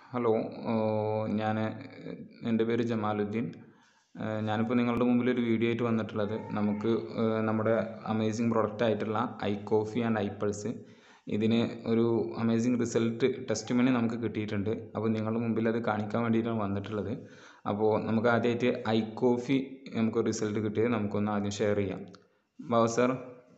hello ഞാൻ എൻ്റെ പേര് ജമാലുദ്ദീൻ ഞാനിപ്പോൾ നിങ്ങളുടെ മുമ്പിൽ ഒരു വീഡിയോ ആയിട്ട് വന്നിട്ടുള്ളത് നമുക്ക് നമ്മുടെ അമേസിങ് പ്രൊഡക്റ്റ് ആയിട്ടുള്ള I coffee and I pulse ഇതിന് ഒരു അമേസിങ് റിസൾട്ട് ടെസ്റ്റ് മണി നമുക്ക് കിട്ടിയിട്ടുണ്ട് അപ്പോൾ നിങ്ങളുടെ മുമ്പിൽ അത് കാണിക്കാൻ വേണ്ടിയിട്ടാണ് വന്നിട്ടുള്ളത് അപ്പോൾ നമുക്ക് ആദ്യമായിട്ട് ഐ കോഫി നമുക്ക് റിസൾട്ട് കിട്ടിയത് നമുക്കൊന്ന് ആദ്യം ഷെയർ ചെയ്യാം ബാബു സാർ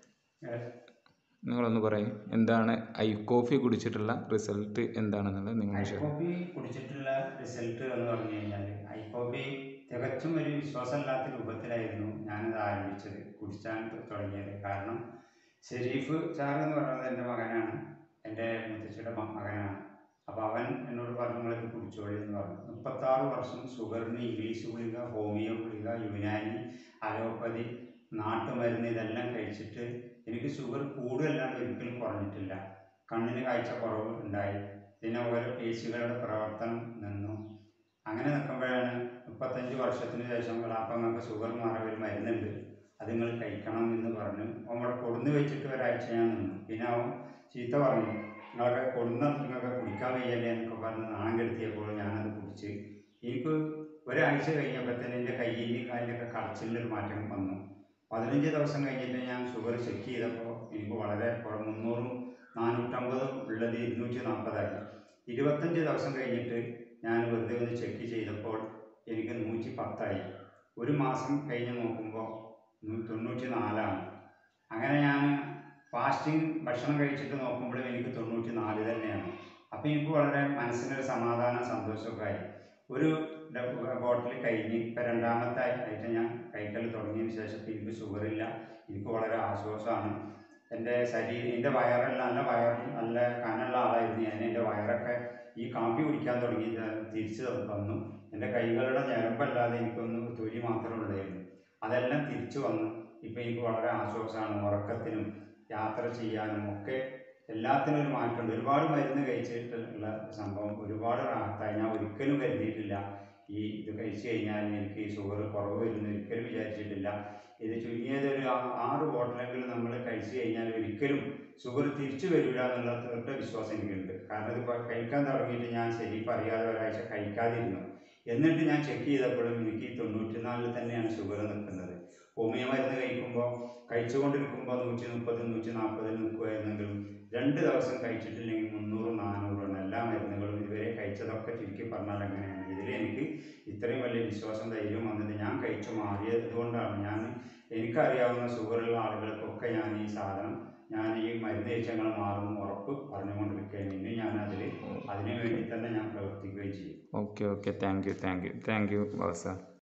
നിങ്ങളൊന്ന് പറയും എന്താണ് ഐ കോഫി കുടിച്ചിട്ടുള്ള റിസൾട്ട് എന്താണെന്നുള്ളത് നിങ്ങൾ ഐ ഷെയർ കോപ്പി കുടിച്ചിട്ടുള്ള റിസൾട്ട് എന്ന് പറഞ്ഞു കഴിഞ്ഞാൽ ഐ കോപ്പി തികച്ചും ഒരു വിശ്വാസമില്ലാത്ത രൂപത്തിലായിരുന്നു ഞാനത് ആരംഭിച്ചത് കുടിച്ചാൻ തുടങ്ങിയത് കാരണം ഷെരീഫ് സാർ എന്ന് പറയുന്നത് എൻ്റെ മകനാണ് എൻ്റെ മുത്തച്ഛയുടെ മ- മകനാണ് അപ്പോൾ അവൻ എന്നോട് പറഞ്ഞു നിങ്ങളിത് കുടിച്ചോളി എന്ന് പറഞ്ഞു മുപ്പത്താറ് വർഷം ഷുഗറിന് ഇംഗ്ലീഷ് ഗുളിക ഹോമിയോ ഗുളിക യുനാനി അലോപ്പതി നാട്ടുമരുന്ന് ഇതെല്ലാം കഴിച്ചിട്ട് എനിക്ക് ഷുഗർ കൂടുതലല്ലാണ്ട് ഒരിക്കലും കുറഞ്ഞിട്ടില്ല കണ്ണിന് കാഴ്ച കുറവ് ഉണ്ടായി പിന്നെ ഓരോ പേശികളുടെ പ്രവർത്തനം നിന്നു അങ്ങനെ നിൽക്കുമ്പോഴാണ് മുപ്പത്തഞ്ച് വർഷത്തിന് ശേഷം കളാപ്പങ്ങൾക്ക് ഷുഗർ മാറാൻ ഒരു മരുന്നുണ്ട് അത് നിങ്ങൾ കഴിക്കണം എന്ന് പറഞ്ഞു അവൻ അവിടെ കൊടുന്ന് വെച്ചിട്ട് ഒരാഴ്ച ഞാൻ നിന്നു പിന്നെ അവൻ ചീത്ത പറഞ്ഞു നിങ്ങളൊക്കെ കൊടുന്ന നിങ്ങളൊക്കെ കുടിക്കാൻ വയ്യല്ലേ എന്നൊക്കെ പറഞ്ഞ് നാണം കെടുത്തിയപ്പോൾ ഞാനത് കുടിച്ച് എനിക്ക് ഒരാഴ്ച കഴിഞ്ഞപ്പോൾ തന്നെ എൻ്റെ കയ്യിൻ്റെ കാലിലൊക്കെ കടച്ചിലൊരു മാറ്റം വന്നു പതിനഞ്ച് ദിവസം കഴിഞ്ഞിട്ട് ഞാൻ ഷുഗർ ചെക്ക് ചെയ്തപ്പോൾ എനിക്ക് വളരെ കുറവ് മുന്നൂറും നാനൂറ്റമ്പതും ഉള്ളത് ഇരുന്നൂറ്റി നാൽപ്പതായി ഇരുപത്തഞ്ച് ദിവസം കഴിഞ്ഞിട്ട് ഞാൻ വെറുതെ ഒന്ന് ചെക്ക് ചെയ്തപ്പോൾ എനിക്ക് നൂറ്റി പത്തായി ഒരു മാസം കഴിഞ്ഞ് നോക്കുമ്പോൾ നൂ- തൊണ്ണൂറ്റി നാലാണ് അങ്ങനെ ഞാൻ ഫാസ്റ്റിംഗ് ഭക്ഷണം കഴിച്ചിട്ട് നോക്കുമ്പോൾ എനിക്ക് തൊണ്ണൂറ്റി നാല് തന്നെയാണ് അപ്പോൾ എനിക്ക് വളരെ മനസ്സിനൊരു സമാധാനം സന്തോഷമൊക്കെ ആയി ഒരു ബോട്ടിൽ കഴിഞ്ഞ് ഇപ്പം രണ്ടാമത്തെ ആയിട്ട് ഞാൻ കഴിക്കൽ തുടങ്ങിയതിന് ശേഷം ഇപ്പം എനിക്ക് ഷുഗറില്ല എനിക്ക് വളരെ ആശ്വാസമാണ് എൻ്റെ ശരീരം എൻ്റെ വയറെല്ലാം നല്ല വയർ നല്ല കനുള്ള ആളായിരുന്നു ഞാൻ എൻ്റെ വയറൊക്കെ ഈ കാപ്പി കുടിക്കാൻ തുടങ്ങി തിരിച്ചു വന്നു എൻ്റെ കൈകളുടെ ഞരമ്പല്ലാതെ എനിക്കൊന്ന് തൊലി മാത്രമേ ഉള്ളായിരുന്നു അതെല്ലാം തിരിച്ചു വന്നു ഇപ്പം എനിക്ക് വളരെ ആശ്വാസമാണ് ഉറക്കത്തിനും യാത്ര ചെയ്യാനും ഒക്കെ എല്ലാത്തിനും ഒരു മാറ്റമുണ്ട് ഒരുപാട് മരുന്ന് കഴിച്ചിട്ടുള്ള സംഭവം ഒരുപാട് റാഹത്തായി ഞാൻ ഒരിക്കലും കരുതിയിട്ടില്ല ഈ ഇത് കഴിച്ചു കഴിഞ്ഞാൽ എനിക്ക് ഷുഗർ കുറവ് വരുമെന്ന് ഒരിക്കലും വിചാരിച്ചിട്ടില്ല ഇത് ചുരുങ്ങിയത് ഒരു ആ- ആറ് ബോട്ടിലെങ്കിലും നമ്മൾ കഴിച്ചു കഴിഞ്ഞാൽ ഒരിക്കലും ഷുഗർ തിരിച്ചു വരില്ല എന്നുള്ള തീർത്ത വിശ്വാസം എനിക്കുണ്ട് കാരണം ഇത് പ- കഴിക്കാൻ തുടങ്ങിയിട്ട് ഞാൻ ശരിക്കും അറിയാതെ ഒരാഴ്ച കഴിക്കാതിരുന്നു എന്നിട്ട് ഞാൻ ചെക്ക് ചെയ്തപ്പോഴും എനിക്ക് ഈ തൊണ്ണൂറ്റിനാലിൽ തന്നെയാണ് ഷുഗർ നിൽക്കുന്നത് ഹോമിയോ മരുന്ന് കഴിക്കുമ്പോൾ കഴിച്ചുകൊണ്ടിരിക്കുമ്പോൾ നൂറ്റി മുപ്പത് നൂറ്റി നാൽപ്പതിൽ നിൽക്കുമായിരുന്നെങ്കിലും രണ്ട് ദിവസം കഴിച്ചിട്ടില്ലെങ്കിൽ മുന്നൂറ് നാനൂറാണ് എല്ലാ മരുന്നുകളും ഇതുവരെ കഴിച്ചതൊക്കെ ചുരുക്കി പറഞ്ഞാൽ എങ്ങനെയാണ് ഇതിൽ എനിക്ക് ഇത്രയും വലിയ വിശ്വാസം ധൈര്യം വന്നത് ഞാൻ കഴിച്ചു മാറിയത് കൊണ്ടാണ് ഞാൻ എനിക്കറിയാവുന്ന ഷുഗറുള്ള ആളുകൾക്കൊക്കെ ഞാൻ ഈ സാധനം ഞാൻ ഈ മരുന്ന് കഴിച്ചങ്ങൾ മാറും ഉറപ്പ് പറഞ്ഞുകൊണ്ടിരിക്കുകയാണ് ഇനി ഞാൻ അതിൽ അതിനു വേണ്ടി തന്നെ ഞാൻ പ്രവർത്തിക്കുകയും ചെയ്യും okay okay thank you thank you thank you Babu sir